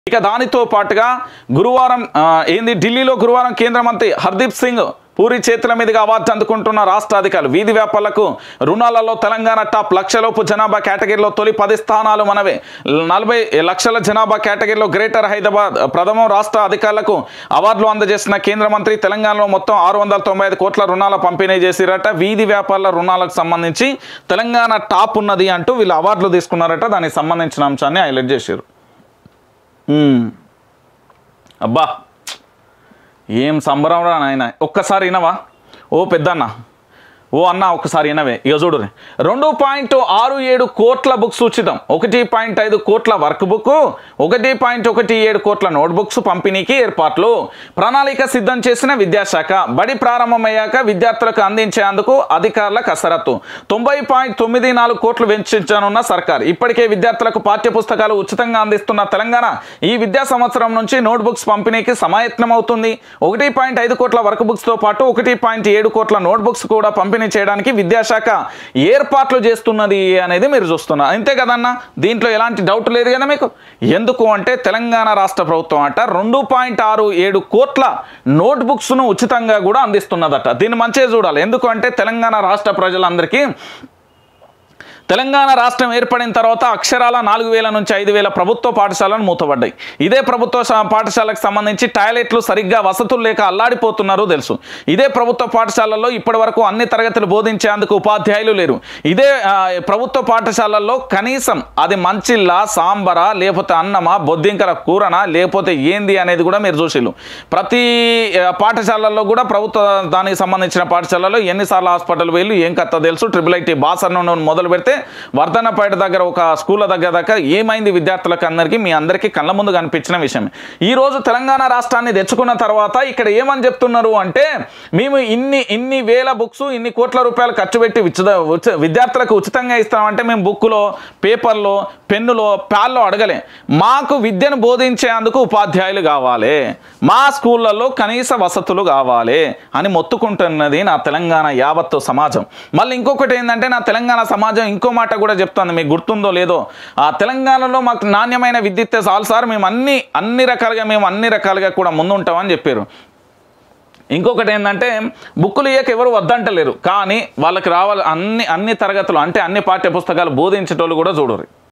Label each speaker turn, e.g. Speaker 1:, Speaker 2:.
Speaker 1: ఇక దానితో పాటుగా గురువారం ఆ, ఏంది ఢిల్లీలో గురువారం కేంద్ర మంత్రి హర్దీప్ సింగ్ పూరి చేతుల మీదుగా అవార్డు అందుకుంటున్న రాష్ట్ర అధికారులు వీధి వ్యాపారులకు రుణాలలో తెలంగాణ టాప్ లక్షలోపు జనాభా కేటగిరీలో తొలి పది స్థానాలు మనవే నలభై లక్షల జనాభా కేటగిరీలో గ్రేటర్ హైదరాబాద్ ప్రథమం రాష్ట్ర అధికారులకు అవార్డులు అందజేసిన కేంద్ర మంత్రి తెలంగాణలో మొత్తం ఆరు వందల తొంభై ఐదు కోట్ల రుణాల పంపిణీ చేసిరట వీధి వ్యాపారుల రుణాలకు సంబంధించి తెలంగాణ టాప్ ఉన్నది అంటూ వీళ్ళు అవార్డులు తీసుకున్నారట దానికి సంబంధించిన అంశాన్ని హైలైట్ చేశారు మ్మ్. అబ్బా ఏం సంబరం రా నాయన ఒక్కసారి వినవా ఓ పెద్దన్న ఓ అన్న ఒక్కసారి వినవే ఇక చూడు రెండు పాయింట్ ఆరు ఏడు కోట్ల బుక్స్ ఉచితం ఒకటి పాయింట్ ఐదు కోట్ల వర్క్ బుక్ ఒకటి పాయింట్ ఒకటి ఏడు కోట్ల నోట్ బుక్స్ పంపిణీకి ఏర్పాట్లు ప్రణాళిక సిద్ధం చేసిన విద్యాశాఖ బడి ప్రారంభమయ్యాక విద్యార్థులకు అందించేందుకు అధికారుల కసరత్తు తొంభై పాయింట్ తొమ్మిది నాలుగు కోట్లు వెచ్చించనున్న సర్కార్ ఇప్పటికే విద్యార్థులకు పాఠ్య పుస్తకాలు ఉచితంగా అందిస్తున్న తెలంగాణ ఈ విద్యా సంవత్సరం నుంచి నోట్ బుక్స్ పంపిణీకి సమాయత్నమవుతుంది ఒకటి పాయింట్ ఐదు కోట్ల వర్క్ బుక్స్తో పాటు ఒకటి పాయింట్ ఏడు కోట్ల నోట్ బుక్స్ కూడా పంపిణీ చేయడానికి విద్యాశాఖ ఏర్పాట్లు చేస్తున్నది అనేది మీరు చూస్తున్నారు అంతే కదన్నా దీంట్లో ఎలాంటి డౌట్ లేదు కదా మీకు ఎందుకు అంటే తెలంగాణ రాష్ట్ర ప్రభుత్వం అట రెండు పాయింట్ ఆరు ఏడు కోట్ల నోట్ బుక్స్ను ఉచితంగా కూడా అందిస్తున్నదట దీన్ని మంచిగా చూడాలి ఎందుకు అంటే తెలంగాణ రాష్ట్ర ప్రజలందరికీ తెలంగాణ రాష్ట్రం ఏర్పడిన తర్వాత అక్షరాల నాలుగు వేల నుంచి ఐదు వేల ప్రభుత్వ పాఠశాలను మూతపడ్డాయి ఇదే ప్రభుత్వ స- పాఠశాలకు సంబంధించి టాయిలెట్లు సరిగ్గా వసతులు లేక అల్లాడిపోతున్నారు తెలుసు ఇదే ప్రభుత్వ పాఠశాలల్లో ఇప్పటి వరకు అన్ని తరగతులు బోధించేందుకు ఉపాధ్యాయులు లేరు ఇదే ఆ, ప్రభుత్వ పాఠశాలల్లో కనీసం అది మంచిల్లా సాంబరా లేకపోతే అన్నమా బొద్దింకర కూరనా లేకపోతే ఏంది అనేది కూడా మీరు చూసిళ్ళు ప్రతి ఆ, పాఠశాలల్లో కూడా ప్రభుత్వ దానికి సంబంధించిన పాఠశాలలో ఎన్నిసార్లు హాస్పిటల్ వెళ్ళి ఏం కథ తెలుసు ట్రిపుల్ ఐటీ బాసర్ నుండి మొదలు పెడితే వర్ధనపేట దగ్గర ఒక స్కూల్ దగ్గర దాకా ఏమైంది విద్యార్థులకు అందరికీ మీ అందరికీ కళ్ళ ముందు కనిపించిన విషయం ఈ రోజు తెలంగాణ రాష్ట్రాన్ని తెచ్చుకున్న తర్వాత ఇక్కడ ఏమని చెప్తున్నారు అంటే మేము ఇన్ని ఇన్ని వేల బుక్స్ ఇన్ని కోట్ల రూపాయలు ఖర్చు పెట్టి ఉచిత ఉచ- విద్యార్థులకు ఉచితంగా ఇస్తామంటే మేము బుక్కులో పేపర్లో పెన్నులో ప్యాల్లో అడగలే మాకు విద్యను బోధించేందుకు ఉపాధ్యాయులు కావాలి మా స్కూళ్ళల్లో కనీస వసతులు కావాలి అని మొత్తుకుంటున్నది నా తెలంగాణ యావత్తు సమాజం మళ్ళీ ఇంకొకటి ఏంటంటే నా తెలంగాణ సమాజం ఇంకో మాట కూడా చెప్తుంది మీకు గుర్తుందో లేదో ఆ తెలంగాణలో మాకు నాణ్యమైన విద్యుత్ చాలు సార్ మేము అన్ని అన్ని రకాలుగా మేము అన్ని రకాలుగా కూడా ముందుంటామని చెప్పారు ఇంకొకటి ఏంటంటే బుక్కులు ఇయ్యక ఎవరు వద్దంటలేరు కానీ వాళ్ళకి రావాలి అన్ని అన్ని తరగతులు అంటే అన్ని పాఠ్య పుస్తకాలు బోధించేటోళ్ళు కూడా చూడరు